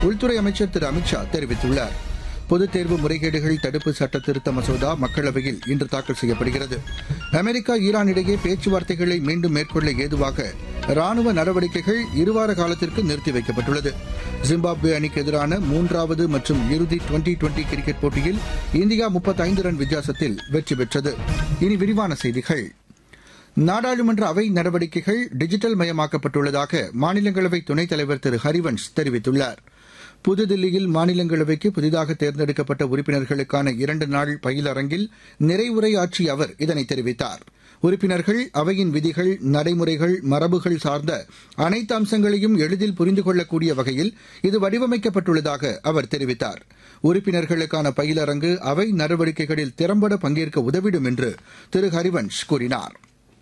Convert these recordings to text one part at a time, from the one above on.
உள்துறை அமைச்சர் திரு அமித்ஷா தெரிவித்துள்ளார் பொதுத் தேர்வு முறைகேடுகள் தடுப்பு சட்ட திருத்த மசோதா மக்களவையில் இன்று தாக்கல் செய்யப்படுகிறது அமெரிக்கா ஈரான் இடையே பேச்சுவார்த்தைகளை மீண்டும் மேற்கொள்ள ஏதுவாக ராணுவ நடவடிக்கைகள் இருவார காலத்திற்கு நிறுத்தி வைக்கப்பட்டுள்ளது ஜிம்பாப்வே அணிக்கு எதிரான மூன்றாவது மற்றும் இறுதி டுவெண்டி டுவெண்டி கிரிக்கெட் போட்டியில் இந்தியா முப்பத்தைந்து ரன் வித்தியாசத்தில் வெற்றி பெற்றது இனி விரிவான செய்திகள் நாடாளுமன்ற அவை நடவடிக்கைகள் டிஜிட்டல் மயமாக்கப்பட்டுள்ளதாக மாநிலங்களவை துணைத் தலைவர் திரு ஹரிவன்ஷ் தெரிவித்துள்ளார் புதுதில்லியில் மாநிலங்களவைக்கு புதிதாக தேர்ந்தெடுக்கப்பட்ட உறுப்பினர்களுக்கான இரண்டு நாள் பயிலரங்கில் நிறைவுரையாற்றிய அவர் இதனை தெரிவித்தார் உறுப்பினர்கள் அவையின் விதிகள் நடைமுறைகள் மரபுகள் சார்ந்த அனைத்து அம்சங்களையும் எளிதில் புரிந்து கொள்ளக்கூடிய வகையில் இது வடிவமைக்கப்பட்டுள்ளதாக அவர் தெரிவித்தார் உறுப்பினர்களுக்கான பயிலரங்கு அவை நடவடிக்கைகளில் திறம்பட பங்கேற்க உதவிடும் என்று திரு ஹரிவன்ஷ் கூறினார்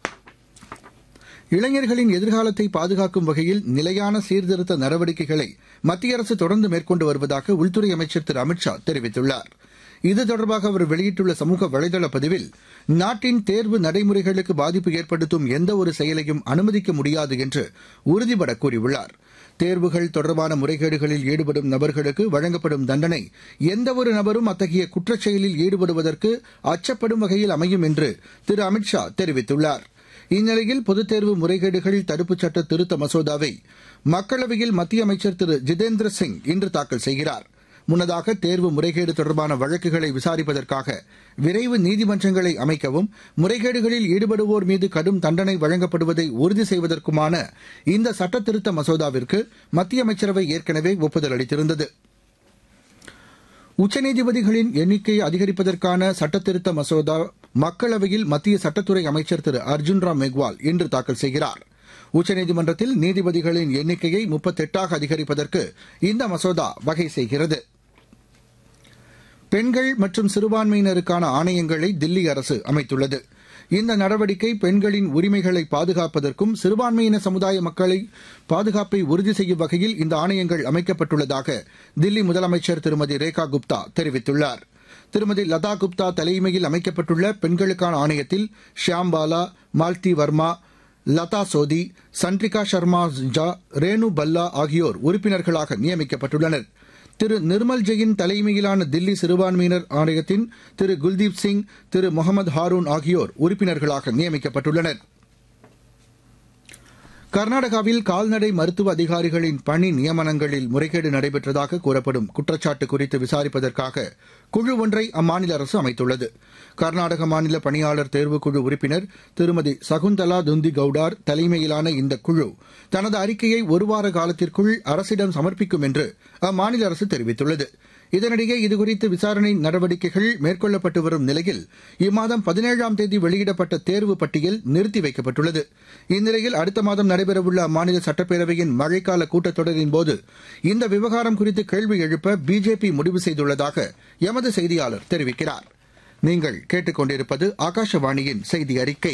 இளைஞர்களின் எதிர்காலத்தை பாதுகாக்கும் வகையில் நிலையான சீர்திருத்த நடவடிக்கைகளை மத்திய அரசு தொடர்ந்து மேற்கொண்டு வருவதாக உள்துறை அமைச்சர் திரு அமித்ஷா தெரிவித்துள்ளார் இது தொடர்பாக அவர் வெளியிட்டுள்ள சமூக வலைதள பதிவில் நாட்டின் தேர்வு நடைமுறைகளுக்கு பாதிப்பு ஏற்படுத்தும் எந்த ஒரு செயலையும் அனுமதிக்க முடியாது என்று உறுதிபட கூறியுள்ளார் தேர்வுகள் தொடர்பான முறைகேடுகளில் ஈடுபடும் நபர்களுக்கு வழங்கப்படும் தண்டனை எந்தவொரு நபரும் அத்தகைய குற்றச்செயலில் ஈடுபடுவதற்கு அச்சப்படும் வகையில் அமையும் என்று திரு அமித்ஷா தெரிவித்துள்ளார் இந்நிலையில் பொதுத் தேர்வு முறைகேடுகள் தடுப்புச் சட்ட திருத்த மசோதாவை மக்களவையில் மத்திய அமைச்சர் திரு ஜிதேந்திர சிங் இன்று தாக்கல் செய்கிறார் முன்னதாக தேர்வு முறைகேடு தொடர்பான வழக்குகளை விசாரிப்பதற்காக விரைவு நீதிமன்றங்களை அமைக்கவும் முறைகேடுகளில் ஈடுபடுவோர் மீது கடும் தண்டனை வழங்கப்படுவதை உறுதி செய்வதற்குமான இந்த சட்ட திருத்த மசோதாவிற்கு மத்திய அமைச்சரவை ஏற்கனவே ஒப்புதல் அளித்திருந்தது உச்சநீதிபதிகளின் எண்ணிக்கையை அதிகரிப்பதற்கான சட்டத்திருத்த மசோதா மக்களவையில் மத்திய சட்டத்துறை அமைச்சர் திரு அர்ஜுன் ராம் மெக்வால் இன்று தாக்கல் செய்கிறார் உச்சநீதிமன்றத்தில் நீதிபதிகளின் எண்ணிக்கையை முப்பத்தெட்டாக அதிகரிப்பதற்கு இந்த மசோதா வகை செய்கிறது பெண்கள் மற்றும் சிறுபான்மையினருக்கான ஆணையங்களை தில்லி அரசு அமைத்துள்ளது இந்த நடவடிக்கை பெண்களின் உரிமைகளை பாதுகாப்பதற்கும் சிறுபான்மையின சமுதாய மக்களை பாதுகாப்பை உறுதி செய்யும் வகையில் இந்த ஆணையங்கள் அமைக்கப்பட்டுள்ளதாக தில்லி முதலமைச்சர் திருமதி ரேகா குப்தா தெரிவித்துள்ளார் திருமதி லதா குப்தா தலைமையில் அமைக்கப்பட்டுள்ள பெண்களுக்கான ஆணையத்தில் ஷியாம்பாலா மால்தி வர்மா லதா சோதி சன்ட்ரிகா சர்மா ஜா ரேணு பல்லா ஆகியோர் உறுப்பினர்களாக நியமிக்கப்பட்டுள்ளனர் திரு நிர்மல் ஜெயின் தலைமையிலான தில்லி சிறுபான்மையினர் ஆணையத்தின் திரு குல்தீப் சிங் திரு முகமது ஹாரூன் ஆகியோர் உறுப்பினர்களாக நியமிக்கப்பட்டுள்ளனர் கர்நாடகாவில் கால்நடை மருத்துவ அதிகாரிகளின் பணி நியமனங்களில் முறைகேடு நடைபெற்றதாக கூறப்படும் குற்றச்சாட்டு குறித்து விசாரிப்பதற்காக குழு ஒன்றை அம்மாநில அரசு அமைத்துள்ளது கர்நாடக மாநில பணியாளர் தேர்வுக்குழு உறுப்பினர் திருமதி சகுந்தலா துந்தி கவுடார் தலைமையிலான இந்த குழு தனது அறிக்கையை ஒருவார காலத்திற்குள் அரசிடம் சமர்ப்பிக்கும் என்று அம்மாநில அரசு தெரிவித்துள்ளது இதனிடையே இதுகுறித்து விசாரணை நடவடிக்கைகள் மேற்கொள்ளப்பட்டு வரும் நிலையில் இம்மாதம் பதினேழாம் தேதி வெளியிடப்பட்ட தேர்வு பட்டியல் நிறுத்தி வைக்கப்பட்டுள்ளது இந்நிலையில் அடுத்த மாதம் நடைபெறவுள்ள அம்மாநில சட்டப்பேரவையின் மழைக்கால கூட்டத்தொடரின்போது இந்த விவகாரம் குறித்து கேள்வி எழுப்ப பிஜேபி முடிவு செய்துள்ளதாக எமது செய்தியாளர் தெரிவிக்கிறார் நீங்கள் கேட்டுக்கொண்டிருப்பது ஆகாஷவாணியின் செய்தி அறிக்கை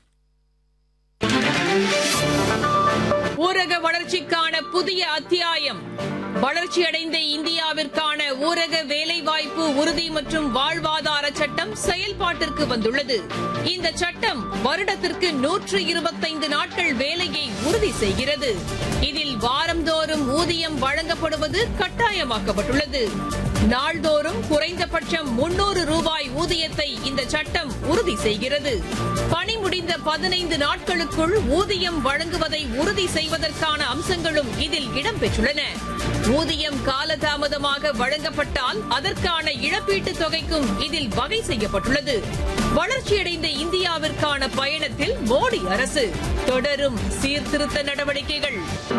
ஊரக வளர்ச்சிக்கான புதிய அத்தியாயம் வளர்ச்சியடைந்த இந்தியாவிற்கான ஊரக வேலைவாய்ப்பு உறுதி மற்றும் வாழ்வாதார சட்டம் செயல்பாட்டிற்கு வந்துள்ளது இந்த சட்டம் வருடத்திற்கு நூற்று இருபத்தைந்து நாட்கள் வேலையை உறுதி செய்கிறது இதில் வாரந்தோறும் ஊதியம் வழங்கப்படுவது கட்டாயமாக்கப்பட்டுள்ளது நாள்தோறும் குறைந்தபட்சம் முன்னூறு ரூபாய் ஊதியத்தை இந்த சட்டம் உறுதி செய்கிறது பணி முடிந்த பதினைந்து நாட்களுக்குள் ஊதியம் வழங்குவதை உறுதி செய்வதற்கான அம்சங்களும் இதில் இடம்பெற்றுள்ளன ஊதியம் காலதாமதமாக வழங்கப்பட்டால் அதற்கான இழப்பீட்டுத் தொகைக்கும் இதில் வகை செய்யப்பட்டுள்ளது வளர்ச்சியடைந்த இந்தியாவிற்கான பயணத்தில் மோடி அரசு தொடரும் சீர்திருத்த நடவடிக்கைகள்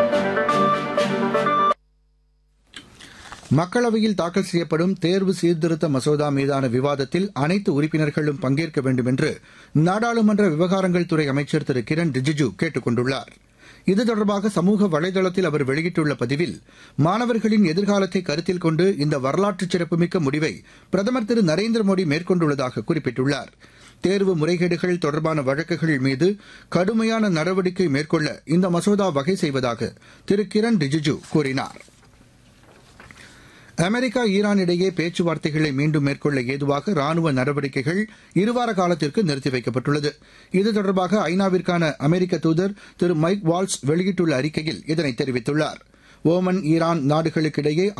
மக்களவையில் தாக்கல் செய்யப்படும் தேர்வு சீர்திருத்த மசோதா மீதான விவாதத்தில் அனைத்து உறுப்பினர்களும் பங்கேற்க வேண்டும் என்று நாடாளுமன்ற விவகாரங்கள் துறை அமைச்சர் திரு கிரண் ரிஜிஜு கேட்டுக் கொண்டுள்ளார் இது தொடர்பாக சமூக வலைதளத்தில் அவர் வெளியிட்டுள்ள பதிவில் மாணவர்களின் எதிர்காலத்தை கருத்தில் கொண்டு இந்த வரலாற்று சிறப்புமிக்க முடிவை பிரதமர் திரு நரேந்திர மோடி மேற்கொண்டுள்ளதாக குறிப்பிட்டுள்ளார் தேர்வு முறைகேடுகள் தொடர்பான வழக்குகள் மீது கடுமையான நடவடிக்கை மேற்கொள்ள இந்த மசோதா வகை செய்வதாக திரு கிரண் ரிஜிஜு கூறினார் அமெரிக்கா ஈரான் இடையே பேச்சுவார்த்தைகளை மீண்டும் மேற்கொள்ள ஏதுவாக ராணுவ நடவடிக்கைகள் இருவார காலத்திற்கு நிறுத்தி வைக்கப்பட்டுள்ளது இது தொடர்பாக ஐநாவிற்கான அமெரிக்க தூதர் திரு மைக் வால்ஸ் வெளியிட்டுள்ள அறிக்கையில் இதனை தெரிவித்துள்ளார் ஓமன் ஈரான் நாடுகளுக்கிடையே